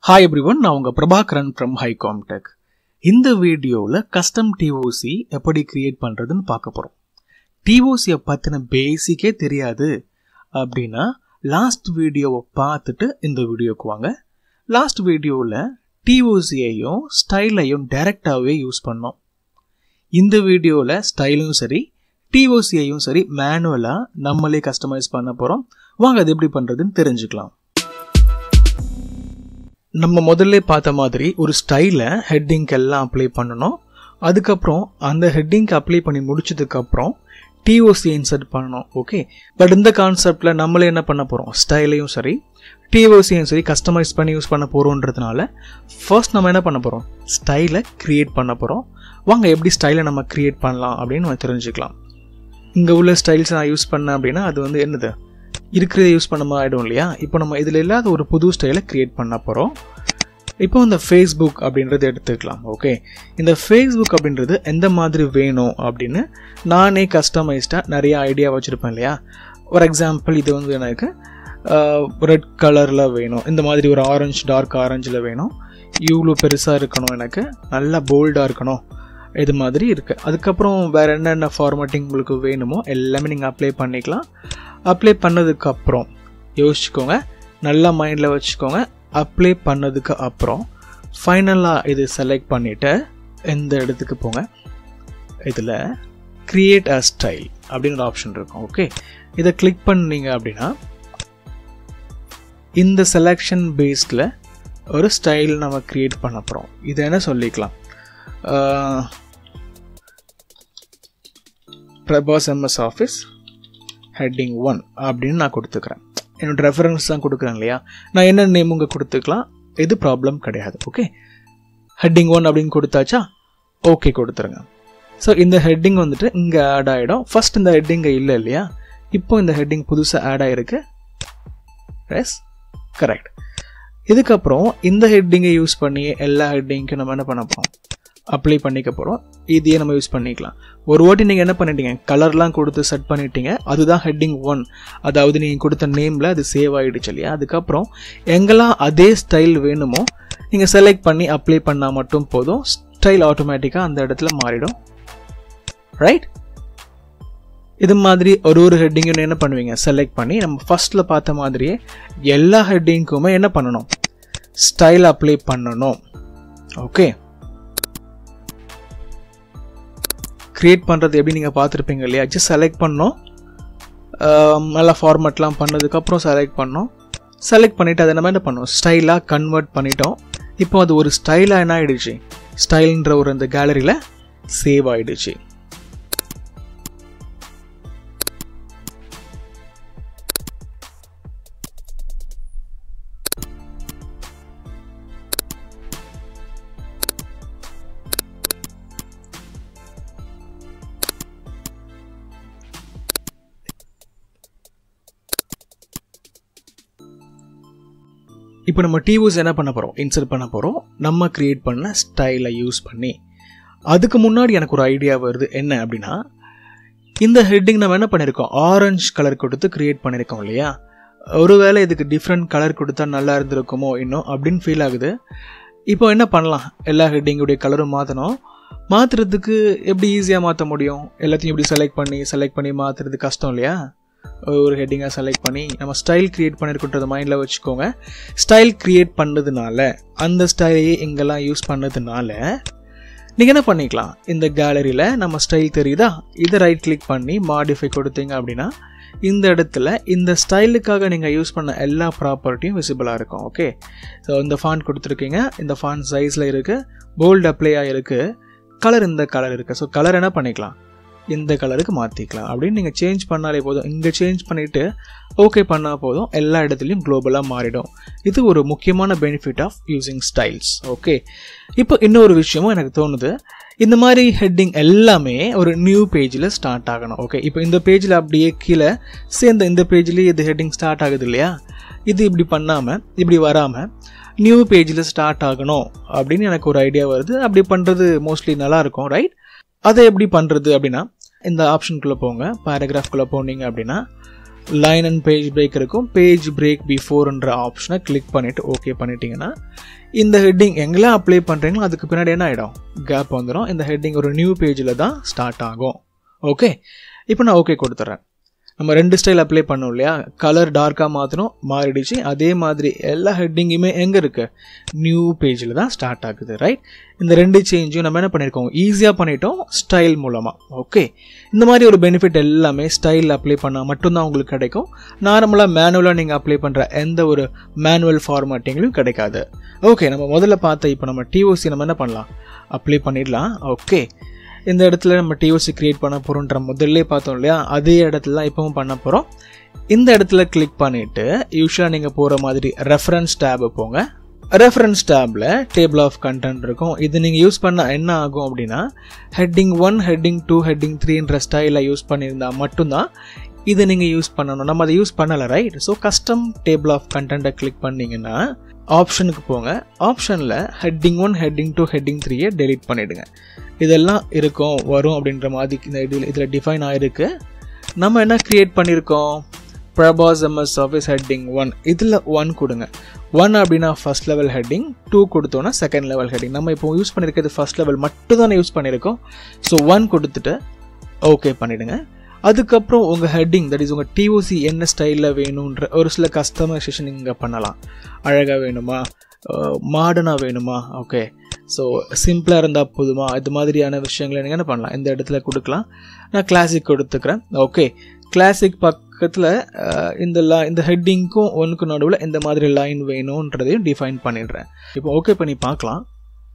hi everyone நான் உங்கள் Prabhakaran from ஹைகாம் tech இந்த வீடியோவில் கஸ்டம் டிஓசி எப்படி கிரியேட் பண்ணுறதுன்னு பார்க்க போகிறோம் டிஓசியை பற்றின பேசிக்கே தெரியாது அப்படின்னா லாஸ்ட் வீடியோவை பார்த்துட்டு இந்த வீடியோக்கு வாங்க லாஸ்ட் வீடியோவில் டிஓசியையும் ஸ்டைலையும் டைரெக்டாகவே யூஸ் பண்ணோம் இந்த வீடியோவில் ஸ்டைலும் சரி டிஓசியையும் சரி மேனுவலாக நம்மளே கஸ்டமைஸ் பண்ண போகிறோம் வாங்க அது எப்படி பண்ணுறதுன்னு தெரிஞ்சுக்கலாம் நம்ம முதல்ல பார்த்த மாதிரி ஒரு ஸ்டைலை ஹெட்டிங்க்கு எல்லாம் அப்ளை பண்ணணும் அதுக்கப்புறம் அந்த ஹெட்டிங்க்கு அப்ளை பண்ணி முடிச்சதுக்கப்புறம் டிஓசி இன்சர்ட் பண்ணணும் ஓகே பட் இந்த கான்செப்டில் நம்மளே என்ன பண்ண போகிறோம் ஸ்டைலையும் சரி டிஓசியும் சரி கஸ்டமைஸ் பண்ணி யூஸ் பண்ண போகிறோன்றதுனால ஃபர்ஸ்ட் நம்ம என்ன பண்ண போகிறோம் ஸ்டைலை க்ரியேட் பண்ண போகிறோம் வாங்க எப்படி ஸ்டைலை நம்ம க்ரியேட் பண்ணலாம் அப்படின்னு நம்ம தெரிஞ்சுக்கலாம் இங்கே உள்ள ஸ்டைல்ஸ் நான் யூஸ் பண்ணேன் அப்படின்னா அது வந்து என்னது இருக்கிறத யூஸ் பண்ண மாதிரி ஆகிடும் இல்லையா இப்போ நம்ம இதில் இல்லாத ஒரு புது ஸ்டைலை க்ரியேட் பண்ண போகிறோம் இப்போ இந்த ஃபேஸ்புக் அப்படின்றது எடுத்துக்கலாம் ஓகே இந்த ஃபேஸ்புக் அப்படின்றது எந்த மாதிரி வேணும் அப்படின்னு நானே கஸ்டமைஸ்டாக நிறைய ஐடியா வச்சுருப்பேன் இல்லையா ஃபார் எக்ஸாம்பிள் இது வந்து எனக்கு ரெட் கலரில் வேணும் இந்த மாதிரி ஒரு ஆரஞ்சு டார்க் ஆரஞ்சில் வேணும் இவ்வளோ பெருசாக இருக்கணும் எனக்கு நல்லா போல்டாக இருக்கணும் இது மாதிரி இருக்குது அதுக்கப்புறம் வேறு என்னென்ன ஃபார்மேட்டிங் உங்களுக்கு வேணுமோ எல்லாமே நீங்கள் அப்ளை பண்ணிக்கலாம் அப்ளை பண்ணதுக்கப்புறம் யோசிச்சுக்கோங்க நல்லா மைண்டில் வச்சுக்கோங்க அப்ளை பண்ணதுக்கு அப்புறம் ஃபைனலாக இது செலக்ட் பண்ணிவிட்டு எந்த இடத்துக்கு போங்க இதில் க்ரியேட் அ ஸ்டைல் அப்படின்னு ஒரு ஆப்ஷன் இருக்கும் ஓகே இதை கிளிக் பண்ணீங்க அப்படின்னா இந்த செலெக்ஷன் பேஸ்டில் ஒரு ஸ்டைல் நம்ம க்ரியேட் பண்ண போகிறோம் இதை என்ன சொல்லிக்கலாம் Prabhas MS Office heading one அப்படின்னு நான் கொடுத்துக்கிறேன் என்னோட ரெஃபரன்ஸ் தான் கொடுக்குறேன் இல்லையா நான் என்ன நேம் உங்க கொடுத்துக்கலாம் எது ப்ராப்ளம் கிடையாது ஓகே ஹெட்டிங் ஒன் அப்படின்னு கொடுத்தாச்சா ஓகே கொடுத்துருங்க ஸோ இந்த ஹெட்டிங் வந்துட்டு இங்கே ஆட் ஆகிடும் ஃபர்ஸ்ட் இந்த ஹெட்டிங் இல்லை இல்லையா இப்போ இந்த ஹெட்டிங் புதுசாக ஆட் ஆகிருக்கு எஸ் கரெக்ட் இதுக்கப்புறம் இந்த ஹெட்டிங்கை யூஸ் பண்ணி எல்லா ஹெட்டிங்க்கும் நம்ம என்ன பண்ண போகிறோம் அப்ளை பண்ணிக்க போகிறோம் இதையே நம்ம யூஸ் பண்ணிக்கலாம் ஒரு வாட்டி நீங்கள் என்ன பண்ணிட்டீங்க கலர்லாம் கொடுத்து செட் பண்ணிட்டீங்க அதுதான் ஹெட்டிங் ஒன் அதாவது நீங்கள் கொடுத்த நேமில் அது சேவ் ஆகிடுச்சு இல்லையா அதுக்கப்புறம் எங்கெல்லாம் அதே ஸ்டைல் வேணுமோ நீங்கள் செலக்ட் பண்ணி அப்ளை பண்ணால் மட்டும் போதும் ஸ்டைல் ஆட்டோமேட்டிக்காக அந்த இடத்துல மாறிடும் ரைட் இது மாதிரி ஒரு ஒரு ஹெட்டிங்கும் என்ன பண்ணுவீங்க செலக்ட் பண்ணி நம்ம ஃபர்ஸ்ட்டில் பார்த்த மாதிரியே எல்லா ஹெட்டிங்க்குமே என்ன பண்ணணும் ஸ்டைல் அப்ளை பண்ணணும் ஓகே க்ரியேட் பண்ணுறது எப்படி நீங்கள் பார்த்துருப்பீங்க இல்லையா ஜஸ்ட் செலக்ட் பண்ணோம் நல்லா ஃபார்மேட்லாம் பண்ணதுக்கப்புறம் செலக்ட் பண்ணோம் செலக்ட் பண்ணிவிட்டு அதை நம்ம என்ன பண்ணோம் ஸ்டைலாக கன்வெர்ட் பண்ணிட்டோம் இப்போ அது ஒரு ஸ்டைலாக என்ன ஆகிடுச்சு ஸ்டைல்ன்ற ஒரு அந்த கேலரியில் சேவ் ஆகிடுச்சு இப்போ நம்ம டிவிஸ் என்ன பண்ண போகிறோம் இன்சர்ட் பண்ண போகிறோம் நம்ம க்ரியேட் பண்ண ஸ்டைலை யூஸ் பண்ணி அதுக்கு முன்னாடி எனக்கு ஒரு ஐடியா வருது என்ன அப்படின்னா இந்த ஹெட்டிங் நம்ம என்ன பண்ணியிருக்கோம் ஆரஞ்சு கலர் கொடுத்து க்ரியேட் பண்ணியிருக்கோம் இல்லையா ஒருவேளை இதுக்கு டிஃப்ரெண்ட் கலர் கொடுத்தா நல்லா இருந்திருக்குமோ இன்னும் அப்படின்னு ஃபீல் ஆகுது இப்போ என்ன பண்ணலாம் எல்லா ஹெட்டிங்குடைய கலரும் மாற்றணும் மாற்றுறதுக்கு எப்படி ஈஸியாக மாற்ற முடியும் எல்லாத்தையும் எப்படி செலக்ட் பண்ணி செலக்ட் பண்ணி மாற்றுறது கஷ்டம் இல்லையா ஒரு ஹெட்டிங்காக செலக்ட் பண்ணி நம்ம ஸ்டைல் க்ரியேட் பண்ணியிருக்கின்றத மைண்டில் வச்சுக்கோங்க ஸ்டைல் க்ரியேட் பண்ணதுனால அந்த ஸ்டைலையே எங்கெல்லாம் யூஸ் பண்ணதுனால நீங்கள் என்ன பண்ணிக்கலாம் இந்த கேலரியில் நம்ம ஸ்டைல் தெரியுதா இதை ரைட் கிளிக் பண்ணி மாடிஃபை கொடுத்தீங்க அப்படின்னா இந்த இடத்துல இந்த ஸ்டைலுக்காக நீங்கள் யூஸ் பண்ண எல்லா ப்ராப்பர்ட்டியும் விசிபிளாக இருக்கும் ஓகே ஸோ இந்த ஃபாண்ட் கொடுத்துருக்கீங்க இந்த ஃபாண்ட் சைஸில் இருக்குது போல்டு அப்ளை ஆகிருக்கு கலர் இந்த கலர் இருக்குது ஸோ கலர் என்ன பண்ணிக்கலாம் இந்த கலருக்கு மாற்றிக்கலாம் அப்படின்னு நீங்கள் சேஞ்ச் பண்ணாலே போதும் இங்கே சேஞ்ச் பண்ணிவிட்டு ஓகே பண்ணால் போதும் எல்லா இடத்துலையும் குளோபலாக மாறிடும் இது ஒரு முக்கியமான benefit of using styles okay இப்போ இன்னொரு விஷயமும் எனக்கு தோணுது இந்த மாதிரி ஹெட்டிங் எல்லாமே ஒரு நியூ பேஜில் ஸ்டார்ட் ஆகணும் ஓகே இப்போ இந்த பேஜில் அப்படியே கீழே சேர்ந்த இந்த பேஜ்லேயே இது ஹெட்டிங் ஸ்டார்ட் ஆகுது இல்லையா இது இப்படி பண்ணாமல் இப்படி வராமல் நியூ பேஜில் ஸ்டார்ட் ஆகணும் அப்படின்னு எனக்கு ஒரு ஐடியா வருது அப்படி பண்ணுறது மோஸ்ட்லி நல்லாயிருக்கும் ரைட் அதை எப்படி பண்ணுறது அப்படின்னா இந்த ஆப்ஷனுக்குள்ளே போங்க பேராகிராஃப்குள்ளே போனீங்க அப்படின்னா லைன் அண்ட் பேஜ் பிரேக் இருக்கும் பேஜ் பிரேக் பிஃபோர்ன்ற ஆப்ஷனை கிளிக் பண்ணிவிட்டு ஓகே பண்ணிட்டீங்கன்னா இந்த ஹெட்டிங் எங்கெல்லாம் அப்ளை பண்ணுறீங்களோ அதுக்கு பின்னாடி என்ன ஆகிடும் கேப் வந்துடும் இந்த ஹெட்டிங் ஒரு நியூ பேஜில் தான் ஸ்டார்ட் ஆகும் ஓகே இப்போ நான் ஓகே கொடுத்துட்றேன் நம்ம ரெண்டு ஸ்டைல் அப்ளை பண்ணோம் இல்லையா கலர் டார்க்காக மாற்றணும் மாறிடுச்சு அதே மாதிரி எல்லா ஹெட்டிங்குமே எங்கே இருக்குது நியூ பேஜில் தான் ஸ்டார்ட் ஆகுது ரைட் இந்த ரெண்டு சேஞ்சும் நம்ம என்ன பண்ணியிருக்கோம் ஈஸியாக பண்ணிட்டோம் ஸ்டைல் மூலமாக ஓகே இந்த மாதிரி ஒரு பெனிஃபிட் எல்லாமே ஸ்டைல் அப்ளை பண்ணால் மட்டும்தான் உங்களுக்கு கிடைக்கும் நார்மலாக மேனுவலாக நீங்கள் அப்ளை பண்ணுற எந்த ஒரு மேனுவல் ஃபார்மேட்டிங்லையும் கிடைக்காது ஓகே நம்ம முதல்ல பார்த்த இப்போ நம்ம டிஓசி நம்ம என்ன பண்ணலாம் அப்ளை பண்ணிடலாம் ஓகே இந்த இடத்துல நம்ம டிஓசி கிரியேட் பண்ண போகிறோன்ற முதல்ல பார்த்தோம் இல்லையா அதே இடத்துல தான் இப்பவும் பண்ண போகிறோம் இந்த இடத்துல கிளிக் பண்ணிவிட்டு யூஸ்வலாக நீங்கள் போகிற மாதிரி ரெஃபரன்ஸ் டேபு போங்க ரெஃபரன்ஸ் டேபில் டேபிள் ஆஃப் கண்டென்ட் இருக்கும் இது நீங்கள் யூஸ் பண்ண என்ன ஆகும் அப்படின்னா heading one heading two heading த்ரீன்ற ஸ்டைலில் யூஸ் பண்ணியிருந்தா மட்டும்தான் இது நீங்கள் யூஸ் பண்ணணும் நம்ம அதை யூஸ் பண்ணலை right so custom table of கண்டென்ட்டை கிளிக் பண்ணிங்கன்னா ஆப்ஷனுக்கு போங்க ஆப்ஷனில் heading one heading two heading த்ரீயை டெலீட் பண்ணிவிடுங்க இதெல்லாம் இருக்கும் வரும் அப்படின்ற மாதிரி இந்த இதில் இதில் டிஃபைன் ஆகிருக்கு நம்ம என்ன க்ரியேட் பண்ணியிருக்கோம் Prabhas MS Office heading one இதில் ஒன் கொடுங்க ஒன் அப்படின்னா ஃபஸ்ட் லெவல் ஹெட்டிங் டூ கொடுத்தோன்னா செகண்ட் லெவல் ஹெட்டிங் நம்ம இப்போ யூஸ் பண்ணியிருக்கிறது ஃபஸ்ட் லெவல் மட்டும் தானே யூஸ் பண்ணியிருக்கோம் ஸோ ஒன் கொடுத்துட்டு ஓகே பண்ணிவிடுங்க அதுக்கப்புறம் உங்கள் ஹெட்டிங் தட் இஸ் உங்கள் டிஓசி என்ன ஸ்டைலில் வேணுன்ற ஒரு சில கஸ்டமைசேஷன் நீங்கள் பண்ணலாம் அழகாக வேணுமா மாடர்னாக வேணுமா ஓகே ஸோ சிம்பிளாக இருந்தால் போதுமா இது மாதிரியான விஷயங்களை நீங்கள் என்ன பண்ணலாம் இந்த இடத்துல கொடுக்கலாம் நான் கிளாசிக் கொடுத்துக்கிறேன் ஓகே கிளாசிக் பக்கத்தில் இந்த லா இந்த ஹெட்டிங்க்கும் ஒன்றுக்கு நடுவில் இந்த மாதிரி லைன் வேணுன்றதையும் டிஃபைன் பண்ணிடுறேன் இப்போ ஓகே பண்ணி பார்க்கலாம்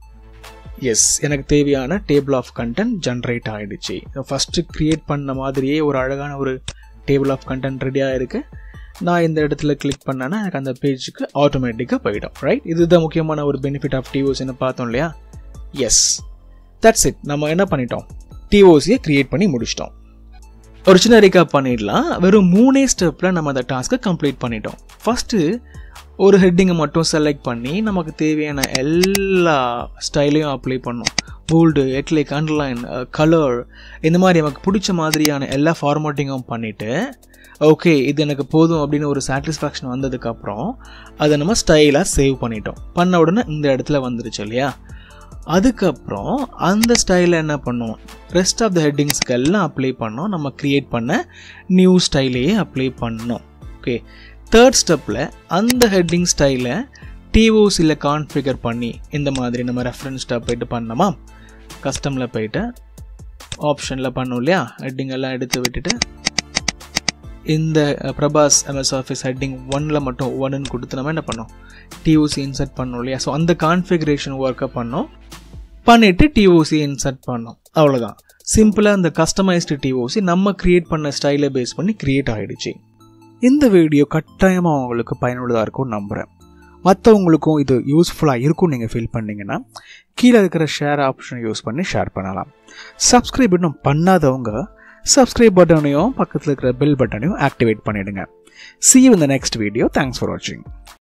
எஸ் எனக்கு தேவையான டேபிள் ஆஃப் கண்டென்ட் ஜென்ரேட் ஆகிடுச்சு ஃபஸ்ட்டு க்ரியேட் பண்ண மாதிரியே ஒரு அழகான ஒரு டேபிள் ஆஃப் கண்டென்ட் ரெடியாக இருக்குது நான் இந்த இடத்துல கிளிக் பண்ணேன்னா எனக்கு அந்த பேஜுக்கு ஆட்டோமேட்டிக்காக போயிடும் ரைட் இதுதான் முக்கியமான ஒரு பெனிஃபிட் ஆஃப் டிஓசின்னு பார்த்தோம் இல்லையா எஸ் தட்ஸ் இட் நம்ம என்ன பண்ணிட்டோம் டிஓசியை க்ரியேட் பண்ணி முடிச்சிட்டோம் ஒரு சின்ன ரீகாப் பண்ணிடலாம் வெறும் மூணே ஸ்டெப்பில் நம்ம அந்த டாஸ்க்கை கம்ப்ளீட் பண்ணிட்டோம் ஃபஸ்ட்டு ஒரு ஹெட்டிங்கை மட்டும் செலக்ட் பண்ணி நமக்கு தேவையான எல்லா ஸ்டைலையும் அப்ளை பண்ணோம் போல்டு எக்லைக் அண்டர்லைன் கலர் இந்த மாதிரி நமக்கு பிடிச்ச மாதிரியான எல்லா ஃபார்மேட்டிங்கும் பண்ணிவிட்டு ஓகே இது எனக்கு போதும் அப்படின்னு ஒரு சாட்டிஸ்ஃபேக்ஷன் வந்ததுக்கப்புறம் அதை நம்ம ஸ்டைலாக சேவ் பண்ணிட்டோம் பண்ண உடனே இந்த இடத்துல வந்துருச்சு இல்லையா அதுக்கப்புறம் அந்த ஸ்டைலில் என்ன பண்ணோம் ரெஸ்ட் ஆஃப் த ஹெட்டிங்ஸ்க்கு எல்லாம் அப்ளை பண்ணோம் நம்ம க்ரியேட் பண்ண நியூ ஸ்டைலையே அப்ளை பண்ணோம் ஓகே தேர்ட் ஸ்டெப்பில் அந்த ஹெட்டிங் ஸ்டைலை டிஓசியில் கான்ஃபிகர் பண்ணி இந்த மாதிரி நம்ம ரெஃபரன்ஸ் டேப் போயிட்டு பண்ணோமா கஸ்டமில் போயிட்டு ஆப்ஷனில் பண்ணோம் இல்லையா ஹெட்டிங் எல்லாம் எடுத்து விட்டுட்டு இந்த பிரபாஸ் எம்எஸ் ஆஃபீஸ் ஹெட்டிங் ஒன்னில் மட்டும் ஒன்னு கொடுத்து நம்ம என்ன பண்ணோம் டிஓசி இன்சர்ட் பண்ணோம் இல்லையா ஸோ அந்த கான்ஃபிகரேஷன் ஒர்க்கை பண்ணோம் பண்ணிவிட்டு டிஓசி இன்சர்ட் பண்ணோம் அவ்வளோதான் சிம்பிளாக இந்த கஸ்டமைஸ்டு டிஓசி நம்ம க்ரியேட் பண்ண ஸ்டைலை பேஸ் பண்ணி க்ரியேட் ஆகிடுச்சு இந்த வீடியோ கட்டாயமாக உங்களுக்கு பயனுள்ளதாக இருக்கும்னு நம்புகிறேன் மற்றவங்களுக்கும் இது யூஸ்ஃபுல்லாக இருக்கும் நீங்கள் ஃபீல் பண்ணிங்கன்னா கீழே இருக்கிற ஷேர் ஆப்ஷனை யூஸ் பண்ணி ஷேர் பண்ணலாம் சப்ஸ்கிரைப் இன்னும் பண்ணாதவங்க சப்ஸ்கிரைப் பட்டனையும் பக்கத்தில் இருக்கிற பெல் பட்டனையும் ஆக்டிவேட் பண்ணிவிடுங்க சி யூ இந்த நெக்ஸ்ட் வீடியோ தேங்க்ஸ் ஃபார் வாட்சிங்